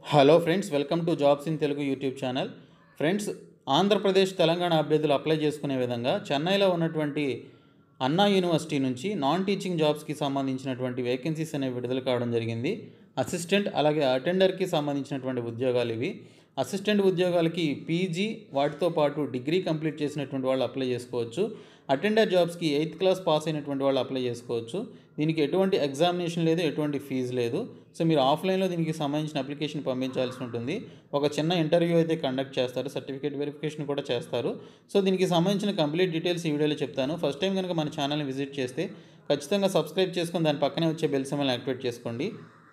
hello friends welcome to jobs in Telugu YouTube channel friends Andhra Pradesh Telangana అభ్యర్థులు apply చేసుకునే విధంగా చెన్నైలో ఉన్నటువంటి అన్నా యూనివర్సిటీ నుంచి నాన్ టీచింగ్ జాబ్స్కి సంబంధించినటువంటి వేకెన్సీస్ అనేవి విడుదల కావడం జరిగింది అసిస్టెంట్ అలాగే అటెండర్కి సంబంధించినటువంటి ఉద్యోగాలు ఇవి అసిస్టెంట్ ఉద్యోగాలకి పీజీ వాటితో పాటు డిగ్రీ కంప్లీట్ చేసినటువంటి వాళ్ళు అప్లై చేసుకోవచ్చు అటెండర్ జాబ్స్కి ఎయిత్ క్లాస్ పాస్ అయినటువంటి వాళ్ళు అప్లై చేసుకోవచ్చు దీనికి ఎటువంటి ఎగ్జామినేషన్ లేదు ఎటువంటి ఫీజు లేదు సో మీరు ఆఫ్లైన్లో దీనికి సంబంధించిన అప్లికేషన్ పంపించాల్సి ఉంటుంది ఒక చిన్న ఇంటర్వ్యూ అయితే కండక్ట్ చేస్తారు సర్టిఫికేట్ వెరిఫికేషన్ కూడా చేస్తారు సో దీనికి సంబంధించిన కంప్లీట్ డీటెయిల్స్ ఈ వీడియోలో చెప్తాను ఫస్ట్ టైం కనుక మన ఛానల్ని విజిట్ చేస్తే ఖచ్చితంగా సబ్స్క్రైబ్ చేసుకొని దాని పక్కనే వచ్చే బెల్ సిమ్మల్ని యాక్టివేట్ చేసుకోండి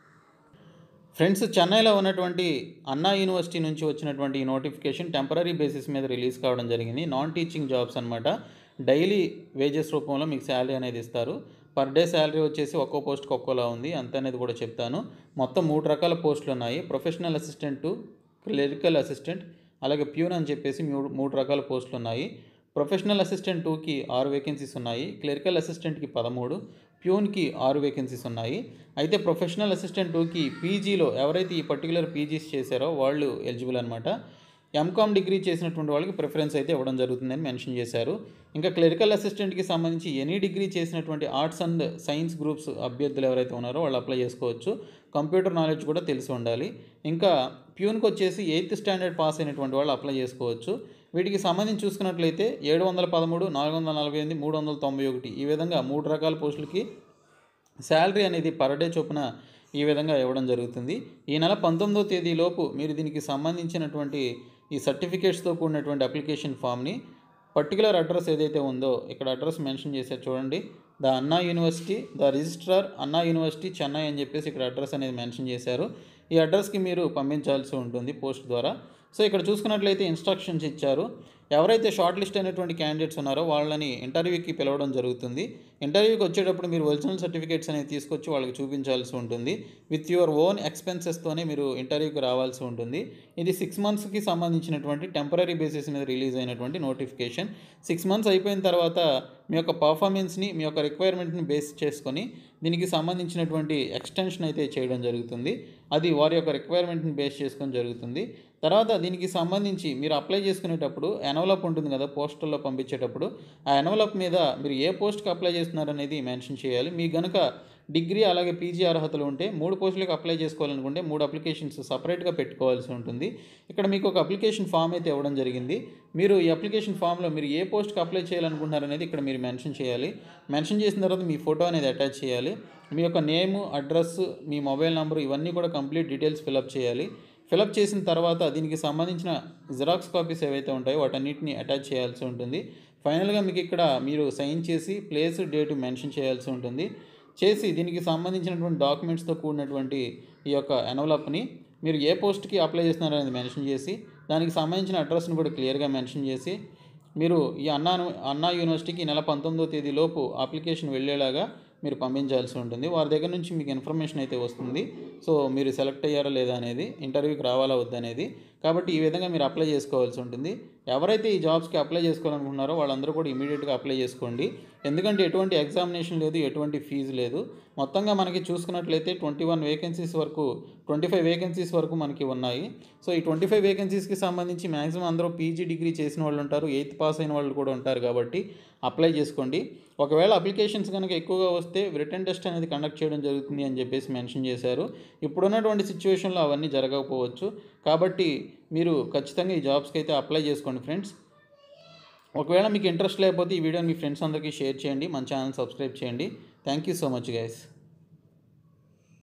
ఫ్రెండ్స్ చెన్నైలో ఉన్నటువంటి అన్నా యూనివర్సిటీ నుంచి వచ్చినటువంటి ఈ నోటిఫికేషన్ టెంపరీ బేసిస్ మీద రిలీజ్ కావడం జరిగింది నాన్ టీచింగ్ జాబ్స్ అనమాట డైలీ వేజెస్ రూపంలో మీకు శాలరీ అనేది ఇస్తారు పర్ డే శాలరీ వచ్చేసి ఒక్కో పోస్ట్కి ఒక్కోలా ఉంది అంత అనేది కూడా చెప్తాను మొత్తం మూడు రకాల పోస్టులు ఉన్నాయి ప్రొఫెషనల్ అసిస్టెంట్ క్లరికల్ అసిస్టెంట్ అలాగే ప్యూన్ అని చెప్పేసి మూడు మూడు రకాల పోస్టులు ఉన్నాయి ప్రొఫెషనల్ అసిస్టెంట్ టూకి ఆరు వేకెన్సీస్ ఉన్నాయి క్లరికల్ అసిస్టెంట్కి పదమూడు ప్యూన్కి ఆరు వేకెన్సీస్ ఉన్నాయి అయితే ప్రొఫెషనల్ అసిస్టెంట్ టూకి పీజీలో ఎవరైతే ఈ పర్టికులర్ పీజీస్ చేశారో వాళ్ళు ఎలిజిబుల్ అనమాట ఎంకామ్ డిగ్రీ చేసినటువంటి వాళ్ళకి ప్రిఫరెన్స్ అయితే ఇవ్వడం జరుగుతుందని మెన్షన్ చేశారు ఇంకా క్లరికల్ అసిస్టెంట్కి సంబంధించి ఎనీ డిగ్రీ చేసినటువంటి ఆర్ట్స్ అండ్ సైన్స్ గ్రూప్స్ అభ్యర్థులు ఎవరైతే ఉన్నారో వాళ్ళు అప్లై చేసుకోవచ్చు కంప్యూటర్ నాలెడ్జ్ కూడా తెలిసి ఉండాలి ఇంకా ప్యూన్కి వచ్చేసి ఎయిత్ స్టాండర్డ్ పాస్ అయినటువంటి వాళ్ళు అప్లై చేసుకోవచ్చు వీటికి సంబంధించి చూసుకున్నట్లయితే ఏడు వందల పదమూడు నాలుగు వందల నలభై ఎనిమిది మూడు వందల తొంభై ఒకటి ఈ విధంగా మూడు రకాల పోస్టులకి శాలరీ అనేది పర్ డే చొప్పున ఈ విధంగా ఇవ్వడం జరుగుతుంది ఈ నెల పంతొమ్మిదో తేదీలోపు మీరు దీనికి సంబంధించినటువంటి ఈ సర్టిఫికేట్స్తో కూడినటువంటి అప్లికేషన్ ఫామ్ని పర్టికులర్ అడ్రస్ ఏదైతే ఉందో ఇక్కడ అడ్రస్ మెన్షన్ చేశారు చూడండి the Anna university the registrar Anna university Chennai అని చెప్పేసి ఇక్కడ అడ్రస్ అనేది మెన్షన్ చేశారు ఈ అడ్రస్కి మీరు పంపించాల్సి ఉంటుంది పోస్ట్ ద్వారా సో ఇక్కడ చూసుకున్నట్లయితే ఇన్స్ట్రక్షన్స్ ఇచ్చారు ఎవరైతే షార్ట్ లిస్ట్ అయినటువంటి క్యాండిడేట్స్ ఉన్నారో వాళ్ళని ఇంటర్వ్యూకి పిలవడం జరుగుతుంది ఇంటర్వ్యూకి వచ్చేటప్పుడు మీరు ఒరిజినల్ సర్టిఫికేట్స్ అనేవి తీసుకొచ్చి వాళ్ళకి చూపించాల్సి ఉంటుంది విత్ యువర్ ఓన్ ఎక్స్పెన్సెస్తోనే మీరు ఇంటర్వ్యూకి రావాల్సి ఉంటుంది ఇది సిక్స్ మంత్స్కి సంబంధించినటువంటి టెంపరీ బేసిస్ మీద రిలీజ్ అయినటువంటి నోటిఫికేషన్ సిక్స్ మంత్స్ అయిపోయిన తర్వాత మీ యొక్క పర్ఫార్మెన్స్ని మీ యొక్క రిక్వైర్మెంట్ని బేస్ చేసుకొని దీనికి సంబంధించినటువంటి ఎక్స్టెన్షన్ అయితే చేయడం జరుగుతుంది అది వారి యొక్క రిక్వైర్మెంట్ని బేస్ చేసుకొని జరుగుతుంది తర్వాత దీనికి సంబంధించి మీరు అప్లై చేసుకునేటప్పుడు ఎనవలప్ ఉంటుంది కదా పోస్టల్లో పంపించేటప్పుడు ఆ ఎనవలప్ మీద మీరు ఏ పోస్ట్కి అప్లై చేస్తున్నారు అనేది మెన్షన్ చేయాలి మీ గనుక డిగ్రీ అలాగే పీజీ అర్హతలు ఉంటే మూడు పోస్టులకు అప్లై చేసుకోవాలనుకుంటే మూడు అప్లికేషన్స్ సపరేట్గా పెట్టుకోవాల్సి ఉంటుంది ఇక్కడ మీకు ఒక అప్లికేషన్ ఫామ్ అయితే ఇవ్వడం జరిగింది మీరు ఈ అప్లికేషన్ ఫామ్లో మీరు ఏ పోస్ట్కి అప్లై చేయాలనుకుంటున్నారు అనేది ఇక్కడ మీరు మెన్షన్ చేయాలి మెన్షన్ చేసిన తర్వాత మీ ఫోటో అనేది అటాచ్ చేయాలి మీ యొక్క నేము అడ్రస్ మీ మొబైల్ నెంబర్ ఇవన్నీ కూడా కంప్లీట్ డీటెయిల్స్ ఫిలప్ చేయాలి ఫిలప్ చేసిన తర్వాత దీనికి సంబంధించిన జిరాక్స్ కాపీస్ ఏవైతే ఉంటాయో వాటన్నిటిని అటాచ్ చేయాల్సి ఉంటుంది ఫైనల్గా మీకు ఇక్కడ మీరు సైన్ చేసి ప్లేస్ డేట్ మెన్షన్ చేయాల్సి ఉంటుంది చేసి దీనికి సంబంధించినటువంటి డాక్యుమెంట్స్తో కూడినటువంటి ఈ యొక్క ఎనవలప్ని మీరు ఏ పోస్ట్కి అప్లై చేస్తున్నారు అనేది మెన్షన్ చేసి దానికి సంబంధించిన అడ్రస్ని కూడా క్లియర్గా మెన్షన్ చేసి మీరు ఈ అన్నా అన్నా యూనివర్సిటీకి ఈ నెల పంతొమ్మిదో తేదీలోపు అప్లికేషన్ వెళ్ళేలాగా మీరు పంపించాల్సి ఉంటుంది వారి దగ్గర నుంచి మీకు ఇన్ఫర్మేషన్ అయితే వస్తుంది సో మీరు సెలెక్ట్ అయ్యారా లేదా అనేది ఇంటర్వ్యూకి రావాలా వద్దనేది కాబట్టి ఈ విధంగా మీరు అప్లై చేసుకోవాల్సి ఉంటుంది ఎవరైతే ఈ జాబ్స్కి అప్లై చేసుకోవాలనుకుంటున్నారో వాళ్ళందరూ కూడా ఇమీడియట్గా అప్లై చేసుకోండి ఎందుకంటే ఎటువంటి ఎగ్జామినేషన్ లేదు ఎటువంటి ఫీజు లేదు మొత్తంగా మనకి చూసుకున్నట్లయితే ట్వంటీ వన్ వేకెన్సీస్ వరకు ట్వంటీ ఫైవ్ వేకెన్సీస్ వరకు మనకి ఉన్నాయి సో ఈ ట్వంటీ ఫైవ్ వేకెన్సీస్కి సంబంధించి మ్యాక్సిమం అందరూ పీజీ డిగ్రీ చేసిన వాళ్ళు ఉంటారు ఎయిత్ పాస్ అయిన వాళ్ళు కూడా ఉంటారు కాబట్టి అప్లై చేసుకోండి ఒకవేళ అప్లికేషన్స్ కనుక ఎక్కువగా వస్తే రిటర్న్ టెస్ట్ అనేది కండక్ట్ చేయడం జరుగుతుంది అని చెప్పేసి మెన్షన్ చేశారు ఇప్పుడున్నటువంటి సిచ్యువేషన్లో అవన్నీ జరగకపోవచ్చు కాబట్టి మీరు ఖచ్చితంగా ఈ జాబ్స్కి అయితే అప్లై చేసుకోండి ఫ్రెండ్స్ ఒకవేళ మీకు ఇంట్రెస్ట్ లేకపోతే ఈ వీడియోని మీ ఫ్రెండ్స్ అందరికీ షేర్ చేయండి మన ఛానల్ సబ్స్క్రైబ్ చేయండి thank you so much guys